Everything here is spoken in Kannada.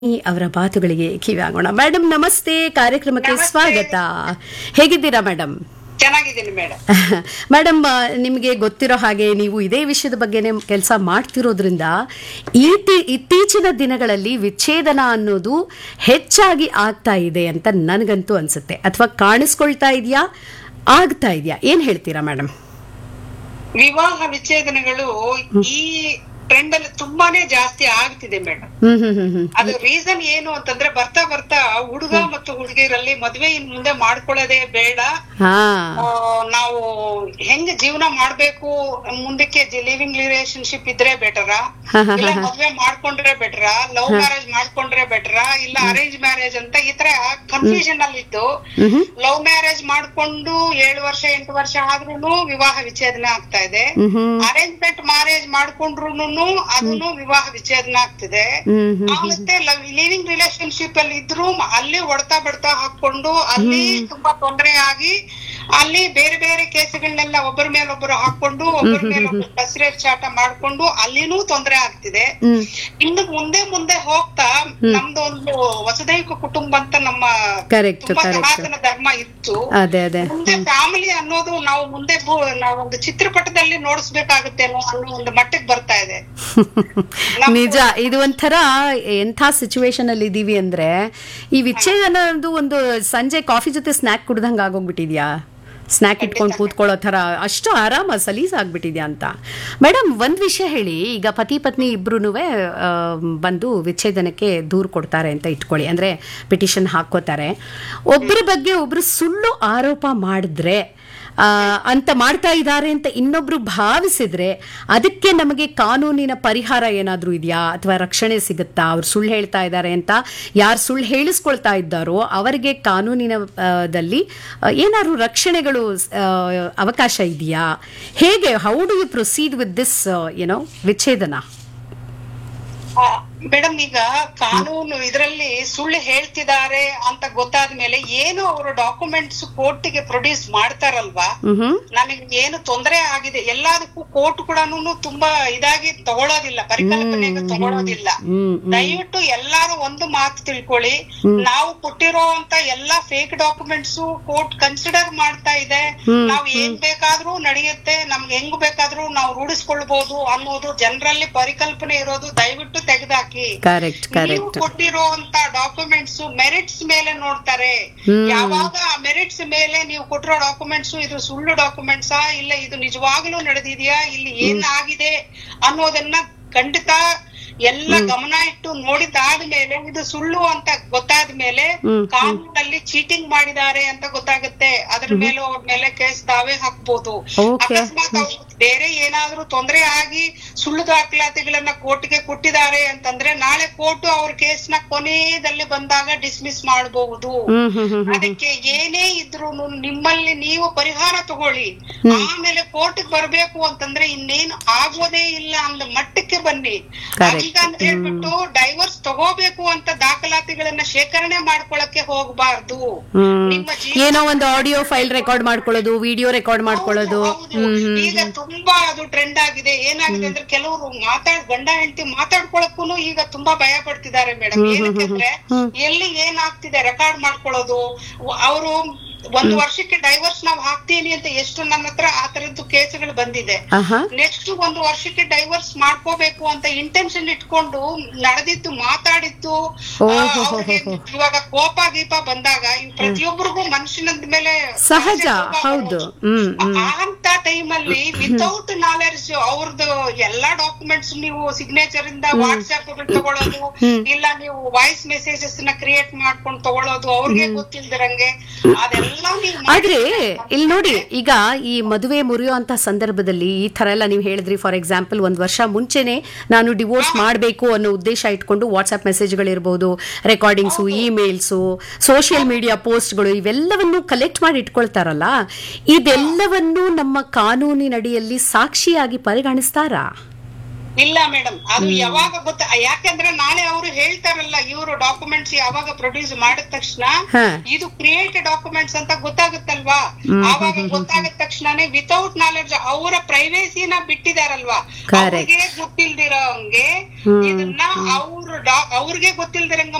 ಈ ಅವರ ಮಾತುಗಳಿಗೆ ಕಿವಿಯಾಗೋಣ ಮೇಡಮ್ ನಮಸ್ತೆ ಕಾರ್ಯಕ್ರಮಕ್ಕೆ ನಮಸ್ತೆ. ಸ್ವಾಗತ ಹೇಗಿದ್ದೀರಾ ಮೇಡಮ್ ಚೆನ್ನಾಗಿದ್ದೀನಿ ಮೇಡಮ್ ಮೇಡಮ್ ನಿಮಗೆ ಗೊತ್ತಿರೋ ಹಾಗೆ ನೀವು ಇದೇ ವಿಷಯದ ಬಗ್ಗೆನೇ ಕೆಲಸ ಮಾಡ್ತಿರೋದ್ರಿಂದ ಈತಿ ಇತ್ತೀಚಿನ ದಿನಗಳಲ್ಲಿ ವಿಚ್ಛೇದನ ಅನ್ನೋದು ಹೆಚ್ಚಾಗಿ ಆಗ್ತಾ ಇದೆ ಅಂತ ನನಗಂತೂ ಅನ್ಸುತ್ತೆ ಅಥವಾ ಕಾಣಿಸ್ಕೊಳ್ತಾ ಇದೆಯಾ ಆಗ್ತಾ ಇದೆಯಾ ಏನ್ ಹೇಳ್ತೀರಾ ಮೇಡಮ್ ವಿವಾಹ ವಿಚ್ಛೇದನಗಳು ಈ ಟ್ರೆಂಡ್ ಅಲ್ಲಿ ತುಂಬಾನೇ ಜಾಸ್ತಿ ಆಗ್ತಿದೆ ಮೇಡಮ್ ಹ್ಮ್ ಹ್ಮ್ ಹ್ಮ್ ಹ್ಮ್ ಅದು ರೀಸನ್ ಏನು ಅಂತಂದ್ರೆ ಬರ್ತಾ ಬರ್ತಾ ಹುಡುಗ ಮತ್ತು ಹುಡುಗಿಯರಲ್ಲಿ ಮದ್ವೆ ಇನ್ ಮುಂದೆ ಮಾಡ್ಕೊಳ್ಳೋದೇ ಬೇಡ ಹಾ ಆ, ನಾವು ಹೆಂಗ್ ಜೀವನ ಮಾಡ್ಬೇಕು ಮುಂದಕ್ಕೆ ಲಿವಿಂಗ್ ರಿಲೇಶನ್ಶಿಪ್ ಇದ್ರೆ ಬೆಟರ ಹಾ, ಹಾ, ಇಲ್ಲ ಹಾ. ಮದ್ವೆ ಮಾಡ್ಕೊಂಡ್ರೆ ಬೆಟರ ಲವ್ ಮ್ಯಾರೇಜ್ ಮಾಡ್ಕೊಂಡ್ರೆ ಬೆಟರ ಇಲ್ಲ ಅರೇಂಜ್ ಮ್ಯಾರೇಜ್ ಅಂತ ಈ ತರ ಕನ್ಫ್ಯೂಷನ್ ಅಲ್ಲಿ ಇದ್ದು ಹ್ಮ್ ಹ್ಮ್ ಲವ್ ಮ್ಯಾರೇಜ್ ಮಾಡ್ಕೊಂಡು ಏಳು ವರ್ಷ ಎಂಟು ವರ್ಷ ಆದ್ರೂನು ವಿವಾಹ ವಿಚ್ಛೇದನ ಆಗ್ತಾ ಇದೆ ಹ್ಮ್ ಹ್ಮ್ ಅರೇಂಜ್ಮೆಂಟ್ ಮ್ಯಾರೇಜ್ ಮಾಡ್ಕೊಂಡ್ರುನು ಅದನ್ನು ವಿವಾಹ ವಿಚ್ಛೇದನ ಆಗ್ತಿದೆ ಹ್ಮ್ ಹ್ಮ್ ಆ, ಮತ್ತೆ ಲಿವಿಂಗ್ ರಿಲೇಶನ್ಶಿಪ್ ಅಲ್ಲಿ ಇದ್ರು ಮ- ಅಲ್ಲಿ ಹೊಡ್ತಾ ಬಡ್ತಾ ಹಾಕೊಂಡು ಅಲ್ಲಿ ತುಂಬಾ ತೊಂದರೆ ಆಗಿ ಅಲ್ಲಿ ಬೇರೆ ಬೇರೆ ಕೇಸುಗಳನ್ನೆಲ್ಲ ಒಬ್ಬರ ಮೇಲೊಬ್ಬರು ಹಾಕೊಂಡು ಒಬ್ಬರ ಮೇಲೊಬ್ಬರು ಕಸಿರೇಟ್ ಚಾಟ ಮಾಡ್ಕೊಂಡು ಅಲ್ಲಿನೂ ತೊಂದರೆ ಆಗ್ತಿದೆ ಹ್ಮ್ ಇನ್ನು ಮುಂದೆ ಮುಂದೆ ಹೋಗ್ತಾ ನಮ್ದು ಒಂದು ವಸುದೈಕ ಕುಟುಂಬ ಅಂತ ನಮ್ಮ Correct, ತುಂಬಾ correct. ಸನಾತನ ಧರ್ಮ ಇತ್ತು ಅದೇ ಅದೇ ಮುಂದೆ ಫ್ಯಾಮಿಲಿ ಅನ್ನೋದು ನಾವು ಮುಂದೆ ಭೂ- ನಾವು ಒಂದು ಚಿತ್ರಪಟದಲ್ಲಿ ನೋಡಿಸ್ಬೇಕಾಗುತ್ತೇನೋ ಅನ್ನೋ ಒಂದು ಮಟ್ಟಕ್ಕೆ ಬರ್ತಾ ಇದೆ ನಿಜ ಇದು ಒಂಥರ ಎಂಥ ಸಿಚುವೇಶನ್ ಅಲ್ಲಿ ಇದೀವಿ ಅಂದ್ರೆ ಈ ವಿಚ್ಛೇದನ ಅನ್ನೋದು ಒಂದು ಸಂಜೆ ಕಾಫಿ ಜೊತೆ ಸ್ನಾಕ್ ಕುಡ್ದಂಗ ಆಗೋಗ್ಬಿಟ್ಟಿದ್ಯಾ ಸ್ನಾಕ್ ಇಟ್ಕೊಂಡು ಕೂತ್ಕೊಳ್ಳೋ ಥರ ಅಷ್ಟು ಆರಾಮ ಸಲೀಸ್ ಆಗ್ಬಿಟ್ಟಿದ್ಯಾ ಅಂತ ಮೇಡಮ್ ಒಂದು ವಿಷಯ ಹೇಳಿ ಈಗ ಪತಿ ಪತ್ನಿ ಇಬ್ರು ಬಂದು ವಿಚ್ಛೇದನಕ್ಕೆ ದೂರು ಕೊಡ್ತಾರೆ ಅಂತ ಇಟ್ಕೊಳ್ಳಿ ಅಂದ್ರೆ ಪಿಟಿಷನ್ ಹಾಕೋತಾರೆ ಒಬ್ಬರ ಬಗ್ಗೆ ಒಬ್ರು ಸುಳ್ಳು ಆರೋಪ ಮಾಡಿದ್ರೆ ಆ, ಅಂತ ಮಾಡ್ತಾ ಇದ್ದಾರೆ ಅಂತ ಇನ್ನೊಬ್ರು ಭಾವಿಸಿದ್ರೆ ಅದಕ್ಕೆ ನಮಗೆ ಕಾನೂನಿನ ಪರಿಹಾರ ಏನಾದರೂ ಇದೆಯಾ ಅಥವಾ ರಕ್ಷಣೆ ಸಿಗುತ್ತಾ ಅವ್ರು ಸುಳ್ಳು ಹೇಳ್ತಾ ಇದ್ದಾರೆ ಅಂತ ಯಾರು ಸುಳ್ಳು ಹೇಳಿಸ್ಕೊಳ್ತಾ ಇದ್ದಾರೋ ಅವರಿಗೆ ಕಾನೂನಿನ ಆ, ದಲ್ಲಿ ಏನಾದ್ರು ರಕ್ಷಣೆಗಳು ಆ, ಅವಕಾಶ ಇದೆಯಾ ಹೇಗೆ how do you proceed with this ಏನೋ ವಿಚ್ಛೇದನ ಮೇಡಮ್ ಈಗ ಕಾನೂನು ಇದರಲ್ಲಿ ಸುಳ್ಳು ಹೇಳ್ತಿದ್ದಾರೆ ಅಂತ ಗೊತ್ತಾದ ಮೇಲೆ ಏನು ಅವರು ಡಾಕ್ಯುಮೆಂಟ್ಸ್ ಕೋರ್ಟಿಗೆ ಪ್ರೊಡ್ಯೂಸ್ ಮಾಡ್ತಾರಲ್ವಾ ಹ್ಮ್ ನನಗೆ ಏನು ತೊಂದರೆ ಆಗಿದೆ ಎಲ್ಲದಕ್ಕೂ ಕೋರ್ಟ್ ಕೂಡ ತುಂಬಾ ಇದಾಗಿ ತಗೊಳ್ಳೋದಿಲ್ಲ ಪರಿಕಲ್ಪನೆಗೆ ತಗೊಳ್ಳೋದಿಲ್ಲ ಹ್ಮ್ ದಯವಿಟ್ಟು ಎಲ್ಲಾರು ಒಂದು ಮಾತು ತಿಳ್ಕೊಳ್ಳಿ ನಾವು ಕೊಟ್ಟಿರೋ ಅಂತ ಎಲ್ಲಾ ಫೇಕ್ ಡಾಕ್ಯುಮೆಂಟ್ಸ್ ಕೋರ್ಟ್ ಕನ್ಸಿಡರ್ ಮಾಡ್ತಾ ಇದೆ ನಾವ್ ಏನ್ ಬೇಕಾದ್ರೂ ನಡೆಯುತ್ತೆ ನಮ್ಗೆ ಹೆಂಗ್ ಬೇಕಾದ್ರೂ ನಾವು ರೂಢಿಸ್ಕೊಳ್ಬಹುದು ಅನ್ನೋದು ಜನರಲ್ಲಿ ಪರಿಕಲ್ಪನೆ ಇರೋದು ದಯವಿಟ್ಟು ತೆಗೆದಾಕಿ ಕರೆಕ್ಟ್ ನೀವು ಕರೆಕ್ಟ್ ಕೊಟ್ಟಿರೋ ಅಂತ ಡಾಕ್ಯುಮೆಂಟ್ಸ್ ಮೆರಿಟ್ಸ್ ಮೇಲೆ ನೋಡ್ತಾರೆ ಯಾವಾಗ ಮೆರಿಟ್ಸ್ ಮೇಲೆ ನೀವು ಕೊಟ್ಟಿರೋ ಡಾಕ್ಯುಮೆಂಟ್ಸ್ ಇದು ಸುಳ್ಳು ಡಾಕ್ಯುಮೆಂಟ್ಸಾ ಇಲ್ಲ ಇದು ನಿಜವಾಗ್ಲೂ ನಡೆದಿದ್ಯಾ ಇಲ್ಲಿ ಏನಾಗಿದೆ ಅನ್ನೋದನ್ನ ಖಂಡಿತ ಎಲ್ಲ ಗಮನ ಇಟ್ಟು ನೋಡಿದಾದ್ಮೇಲೆ ಇದು ಸುಳ್ಳು ಅಂತ ಗೊತ್ತಾದ್ಮೇಲೆ ಹ್ಮ್. ಕಾನೂನಲ್ಲಿ ಚೀಟಿಂಗ್ ಮಾಡಿದ್ದಾರೆ ಅಂತ ಗೊತ್ತಾಗುತ್ತೆ ಅದ್ರ ಮೇಲೆ ಅವ್ರ ಮೇಲೆ ಕೇಸ್ ತಾವೇ ಹಾಕ್ಬೋದು Okay. ಅಕಸ್ಮಾತ್ ಅವ್ರು ಬೇರೆ ಏನಾದ್ರೂ ತೊಂದರೆ ಆಗಿ ಸುಳ್ಳು ದಾಖಲಾತಿಗಳನ್ನ ಕೋರ್ಟ್ಗೆ ಕೊಟ್ಟಿದ್ದಾರೆ ಅಂತಂದ್ರೆ ನಾಳೆ ಕೋರ್ಟ್ ಅವ್ರ ಕೇಸ್ನ ಕೊನೆಯಲ್ಲಿ ಬಂದಾಗ ಡಿಸ್ಮಿಸ್ ಮಾಡಬಹುದು ಹ್ಮ್ ಹ್ಮ್ ಹ್ಮ್ ಹ್ಮ್ ಅದಕ್ಕೆ ಏನೇ ಇದ್ರು ನಿಮ್ಮಲ್ಲಿ ನೀವು ಪರಿಹಾರ ತಗೊಳ್ಳಿ ಆಮೇಲೆ ಕೋರ್ಟ್ ಬರ್ಬೇಕು ಅಂತಂದ್ರೆ ಇನ್ನೇನು ಆಗೋದೇ ಇಲ್ಲ ಅಂದ ಮಟ್ಟಕ್ಕೆ ಬನ್ನಿ Correct. ಈಗ ಅಂತ ಹೇಳ್ಬಿಟ್ಟು ಡೈವರ್ಸ್ ತಗೋಬೇಕು ಅಂತ ದಾಖಲಾತಿಗಳನ್ನ ಶೇಖರಣೆ ಮಾಡ್ಕೊಳಕ್ಕೆ ಹೋಗ್ಬಾರ್ದು ಹ್ಮ್. ನಿಮ್ಮ ಜೀವ ಏನೋ ಒಂದು ಆಡಿಯೋ ಫೈಲ್ ರೆಕಾರ್ಡ್ ಮಾಡ್ಕೊಳ್ಳೋದು ವಿಡಿಯೋ ರೆಕಾರ್ಡ್ ಮಾಡ್ಕೊಳ್ಳೋದು ಹೌದು, ಹೌದು. ಈಗ ತುಂಬಾ ಅದು ಟ್ರೆಂಡ್ ಆಗಿದೆ ಏನಾಗಿದೆ ಅಂದ್ರೆ ಕೆಲವರು ಮಾತಾಡ್ ಗಂಡ ಹೆಂಡತಿ ಮಾತಾಡ್ಕೊಳಕ್ಕೂ ಈಗ ತುಂಬಾ ಭಯ ಪಡ್ತಿದ್ದಾರೆ ಮೇಡಮ್ ಏನಕ್ಕೆ ಅಂದ್ರೆ ಎಲ್ಲಿ ಏನಾಗ್ತಿದೆ ರೆಕಾರ್ಡ್ ಮಾಡ್ಕೊಳ್ಳೋದು ಅವರು ಒಂದು ವರ್ಷಕ್ಕೆ ಡೈವರ್ಸ್ ನಾವ್ ಹಾಕ್ತೀನಿ ಅಂತ ಎಷ್ಟು ನನ್ನ ಹತ್ರ ಆ ತರದ್ದು ಕೇಸುಗಳು ಬಂದಿದೆ ಆಹಾ ನೆಕ್ಸ್ಟ್ ಒಂದು ವರ್ಷಕ್ಕೆ ಡೈವರ್ಸ್ ಮಾಡ್ಕೋಬೇಕು ಅಂತ ಇಂಟೆನ್ಷನ್ ಇಟ್ಕೊಂಡು ನಡೆದಿದ್ದು ಮಾತಾಡಿದ್ದು ಆ, ಓಹೋ, ಅವ್ರಿಗೆ ಇವಾಗ ಕೋಪ ಗೀಪ ಬಂದಾಗ ಇವ್ ಪ್ರತಿಯೊಬ್ಬರಿಗೂ ಮನುಷ್ಯನದ ಮೇಲೆ ಸಹಜ ಆಸೆ ಕೋಪ ಹೌದು ಬರೋದು. ಹ್ಮ್ ಹ್ಮ್ ಅಂತ ಟೈಮ್ ಅಲ್ಲಿ ವಿತೌಟ್ ನಾಲೆಡ್ಜ್ ಅವ್ರದ್ದು ಎಲ್ಲಾ ಡಾಕ್ಯುಮೆಂಟ್ಸ್ ನೀವು ಸಿಗ್ನೇಚರ್ ಇಂದ ವಾಟ್ಸ್ಆಪ್ ತಗೊಳ್ಳೋದು ಇಲ್ಲ ನೀವು ವಾಯ್ಸ್ ಮೆಸೇಜಸ್ ನ ಕ್ರಿಯೇಟ್ ಮಾಡ್ಕೊಂಡು ತಗೊಳ್ಳೋದು ಅವ್ರಿಗೆ ಗೊತ್ತಿಲ್ದಿರಂಗೆ ಅದೆಲ್ಲ ನೀವು ಆದ್ರೆ ಇಲ್ಲಿ ನೋಡಿ ಈಗ ಈ ಮದುವೆ ಮುರಿಯೋ ಅಂತ ಸಂದರ್ಭದಲ್ಲಿ ಈ ತರ ಎಲ್ಲ ನೀವು ಹೇಳಿದ್ರಿ ಫಾರ್ ಎಕ್ಸಾಂಪಲ್ ಒಂದ್ ವರ್ಷ ಮುಂಚೆನೆ ನಾನು ಡಿವೋರ್ಸ್ ಮಾಡಬೇಕು ಅನ್ನೋ ಉದ್ದೇಶ ಇಟ್ಕೊಂಡು ವಾಟ್ಸ್ಆಪ್ ಮೆಸೇಜ್ಗಳಿರ್ಬೋದು ರೆಕಾರ್ಡಿಂಗ್ಸು ಇಮೇಲ್ಸು ಸೋಷಿಯಲ್ ಮೀಡಿಯಾ ಪೋಸ್ಟ್ಗಳು ಇವೆಲ್ಲವನ್ನು ಕಲೆಕ್ಟ್ ಮಾಡಿ ಇಟ್ಕೊಳ್ತಾರಲ್ಲ ಇದೆಲ್ಲವನ್ನು ನಮ್ಮ ಕಾನೂನಿನಡಿಯಲ್ಲಿ ಸಾಕ್ಷಿಯಾಗಿ ಪರಿಗಣಿಸ್ತಾರಾ ಇಲ್ಲ ಮೇಡಮ್ ಅದು ಯಾವಾಗ ಗೊತ್ತ ಯಾಕಂದ್ರೆ ನಾಳೆ ಅವರು ಹೇಳ್ತಾರಲ್ಲ ಇವರು ಡಾಕ್ಯುಮೆಂಟ್ಸ್ ಯಾವಾಗ ಪ್ರೊಡ್ಯೂಸ್ ಮಾಡಿದ ತಕ್ಷಣ ಹ. ಇದು ಕ್ರಿಯೇಟ್ ಡಾಕ್ಯುಮೆಂಟ್ಸ್ ಅಂತ ಗೊತ್ತಾಗುತ್ತಲ್ವಾ ಆವಾಗ ಗೊತ್ತಾಗದ ತಕ್ಷಣನೇ ವಿತೌಟ್ ನಾಲೆಡ್ಜ್ ಅವರ ಪ್ರೈವೇಸಿನ ಬಿಟ್ಟಿದಾರಲ್ವಾ Correct. ಅವ್ರಿಗೆ ಗೊತ್ತಿಲ್ದಿರೋ ಹಂಗೆ ಇದನ್ನ ಅವ್ರ ಅವ್ರ ಅವ್ರಿಗೆ ಗೊತ್ತಿಲ್ದಿರಂಗ